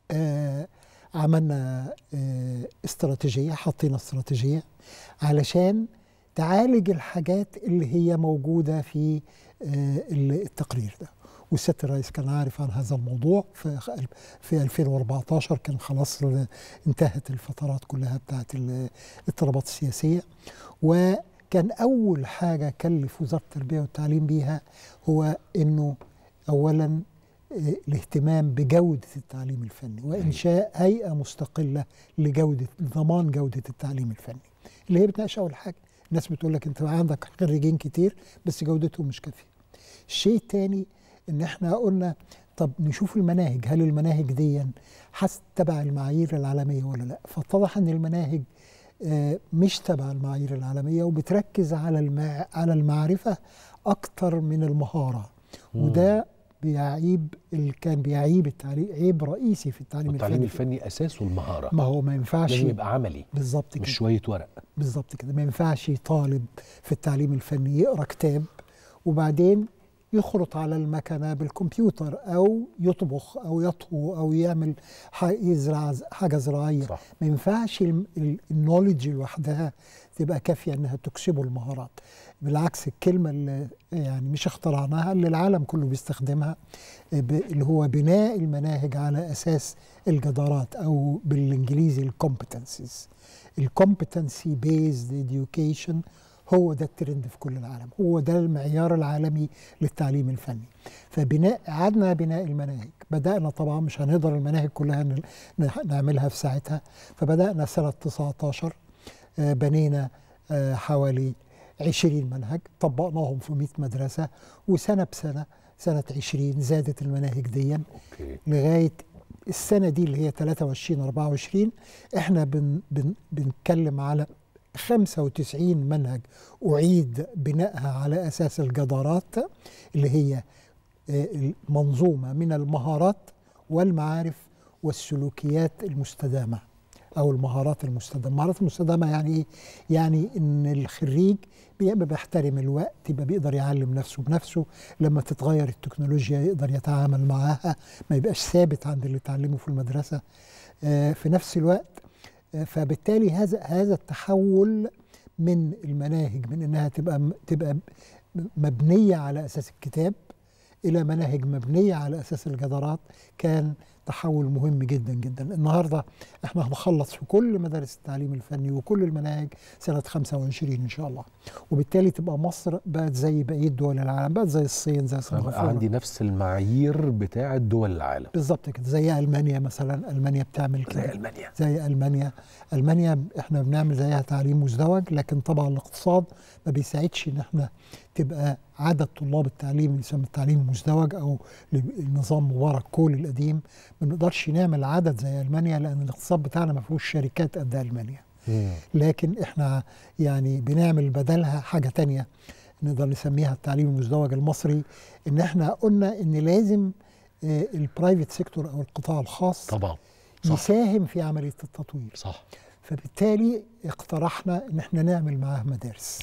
آه عملنا آه استراتيجيه حطينا استراتيجيه علشان تعالج الحاجات اللي هي موجوده في آه التقرير ده والسياده الرئيس كان عارف عن هذا الموضوع في في 2014 كان خلاص انتهت الفترات كلها بتاعت الاضطرابات السياسيه وكان اول حاجه كلف وزاره التربيه والتعليم بيها هو انه اولا الاهتمام بجوده التعليم الفني وانشاء هيئه مستقله لجوده ضمان جوده التعليم الفني اللي هي بتناقش اول حاجه الناس بتقول لك انت عندك خريجين كتير بس جودتهم مش كافيه الشيء الثاني ان احنا قلنا طب نشوف المناهج هل المناهج دي حسب تبع المعايير العالميه ولا لا فاتضح ان المناهج مش تبع المعايير العالميه وبتركز على المع... على المعرفه اكتر من المهاره مم. وده بيعيب اللي كان بيعيب التعليم عيب رئيسي في التعليم الفني التعليم الفني اساسه المهاره ما هو ما ينفعش لازم يبقى عملي بالظبط كده مش شويه ورق بالظبط كده ما ينفعش طالب في التعليم الفني يقرا كتاب وبعدين يخرط على المكنه بالكمبيوتر او يطبخ او يطهو او يعمل يزرع حاجه زراعيه صح. ما ينفعش النولج لوحدها تبقى كافيه انها تكسبه المهارات بالعكس الكلمه اللي يعني مش اخترعناها اللي العالم كله بيستخدمها اللي هو بناء المناهج على اساس الجدارات او بالانجليزي الكومبتنسز الكومبتنسي بيزد education هو ده الترند في كل العالم هو ده المعيار العالمي للتعليم الفني فبناء عدنا بناء المناهج بدأنا طبعا مش هنقدر المناهج كلها نعملها في ساعتها فبدأنا سنة 19 بنينا حوالي 20 منهج طبقناهم في 100 مدرسة وسنة بسنة سنة 20 زادت المناهج دي أوكي. لغاية السنة دي اللي هي 23 24 احنا بن بن بنتكلم على 95 منهج أعيد بنائها على أساس الجدارات اللي هي منظومة من المهارات والمعارف والسلوكيات المستدامة أو المهارات المستدامة المهارات المستدامة يعني إيه؟ يعني إن الخريج بيبقى بيحترم الوقت يبقى بيقدر يعلم نفسه بنفسه لما تتغير التكنولوجيا يقدر يتعامل معاها ما يبقاش ثابت عند اللي اتعلمه في المدرسة في نفس الوقت فبالتالي هذا هذا التحول من المناهج من انها تبقى تبقى مبنيه على اساس الكتاب الى مناهج مبنيه على اساس الجدارات كان تحول مهم جدا جدا النهارده احنا هنخلص في كل مدارس التعليم الفني وكل المناهج سنه 25 ان شاء الله وبالتالي تبقى مصر بقت زي بقيه دول العالم بقت زي الصين زي سنغافوره عندي نفس المعايير بتاعه دول العالم بالظبط كده زي المانيا مثلا المانيا بتعمل كده زي المانيا زي المانيا المانيا احنا بنعمل زيها تعليم مزدوج لكن طبعا الاقتصاد ما بيساعدش ان احنا تبقى عدد طلاب التعليم اللي يسمى التعليم المزدوج او النظام مبارك كول القديم ما نقدرش نعمل عدد زي المانيا لان الاقتصاد بتاعنا ما فيهوش شركات قد المانيا لكن احنا يعني بنعمل بدلها حاجه تانية نقدر نسميها التعليم المزدوج المصري ان احنا قلنا ان لازم البرايفت سيكتور او القطاع الخاص طبعا صح. يساهم في عمليه التطوير صح فبالتالي اقترحنا ان احنا نعمل معاه مدارس